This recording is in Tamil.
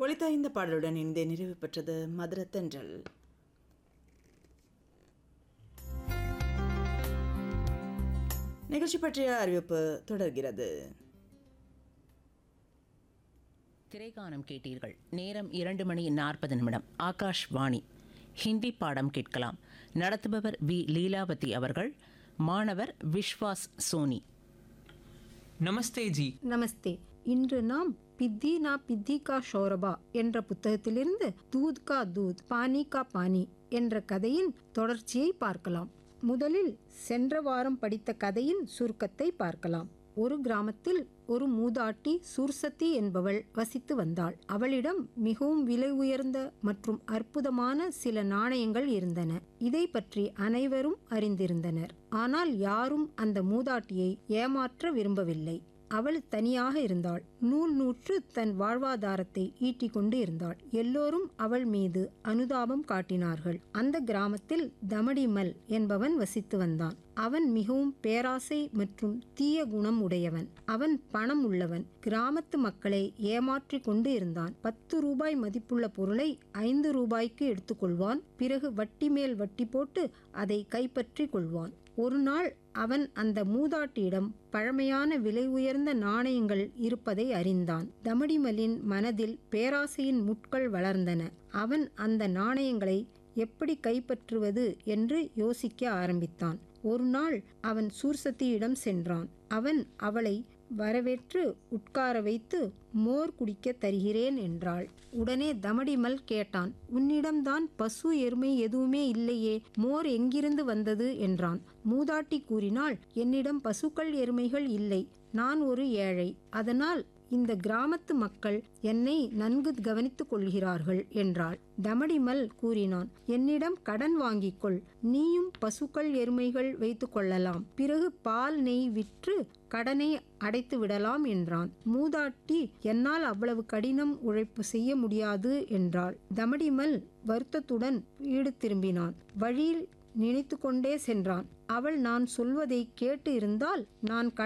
ஒலித்த இந்த பாடலுடன் இந்த நிறைவு பெற்றது மதுரத்தென்றல் நிகழ்ச்சி பற்றிய அறிவிப்பு தொடர்கிறது திரைகானம் கேட்டீர்கள் நேரம் இரண்டு மணி நாற்பது நிமிடம் ஆகாஷ் வாணி ஹிந்தி பாடம் கேட்கலாம் நடத்துபவர் வி லீலாவதி அவர்கள் மாணவர் விஸ்வாஸ் சோனி நமஸ்தே ஜி நமஸ்தே இன்று நாம் பித்தி நா பித்தி கா ஷோரபா என்ற புத்தகத்திலிருந்து தூத் கா தூத் பானி கா பானி என்ற கதையின் தொடர்ச்சியை பார்க்கலாம் முதலில் சென்ற வாரம் படித்த கதையின் சுருக்கத்தை பார்க்கலாம் ஒரு கிராமத்தில் ஒரு மூதாட்டி சூர்சத்தி என்பவள் வசித்து வந்தாள் அவளிடம் மிகவும் விலை உயர்ந்த மற்றும் அற்புதமான சில நாணயங்கள் இருந்தன இதை பற்றி அனைவரும் அறிந்திருந்தனர் ஆனால் யாரும் அந்த மூதாட்டியை ஏமாற்ற விரும்பவில்லை அவள் தனியாக இருந்தாள் நூல் நூற்று தன் வாழ்வாதாரத்தை ஈட்டிக் கொண்டு இருந்தாள் எல்லோரும் அவள் மீது அனுதாபம் காட்டினார்கள் அந்த கிராமத்தில் தமடிமல் என்பவன் வசித்து வந்தான் அவன் மிகவும் பேராசை மற்றும் தீய குணம் உடையவன் அவன் பணம் உள்ளவன் கிராமத்து மக்களை ஏமாற்றிக் கொண்டு இருந்தான் பத்து ரூபாய் மதிப்புள்ள பொருளை ஐந்து ரூபாய்க்கு எடுத்துக்கொள்வான் பிறகு வட்டி மேல் வட்டி போட்டு அதை கைப்பற்றி கொள்வான் ஒரு நாள் அவன் அந்த மூதாட்டியிடம் பழமையான விலை உயர்ந்த நாணயங்கள் இருப்பதை அறிந்தான் தமடிமலின் மனதில் பேராசையின் முட்கள் வளர்ந்தன அவன் அந்த நாணயங்களை எப்படி கைப்பற்றுவது என்று யோசிக்க ஆரம்பித்தான் ஒரு நாள் அவன் சூர்சத்தியிடம் சென்றான் அவன் அவளை வரவேற்று உட்கார வைத்து மோர் குடிக்க தருகிறேன் என்றாள் உடனே தமடிமல் கேட்டான் உன்னிடம்தான் பசு எருமை எதுவுமே இல்லையே மோர் எங்கிருந்து வந்தது என்றான் மூதாட்டி கூறினாள் என்னிடம் பசுக்கள் எருமைகள் இல்லை நான் ஒரு ஏழை அதனால் இந்த கிராமத்து மக்கள் என்னை நன்கு கவனித்துக் கொள்கிறார்கள் என்றாள் தமடிமல் கூறினான் என்னிடம் கடன் வாங்கிக் கொள் நீயும் பசுக்கள் எருமைகள் வைத்துக் கொள்ளலாம் பிறகு பால் நெய் விற்று கடனை அடைத்து விடலாம் என்றான் மூதாட்டி என்னால் அவ்வளவு கடினம் உழைப்பு செய்ய முடியாது என்றாள் தமடிமல் வருத்தத்துடன் வீடு திரும்பினான் வழியில் நினைத்து கொண்டே சென்றான் அவள் நான் சொல்வதை கேட்டு இருந்தால் நான்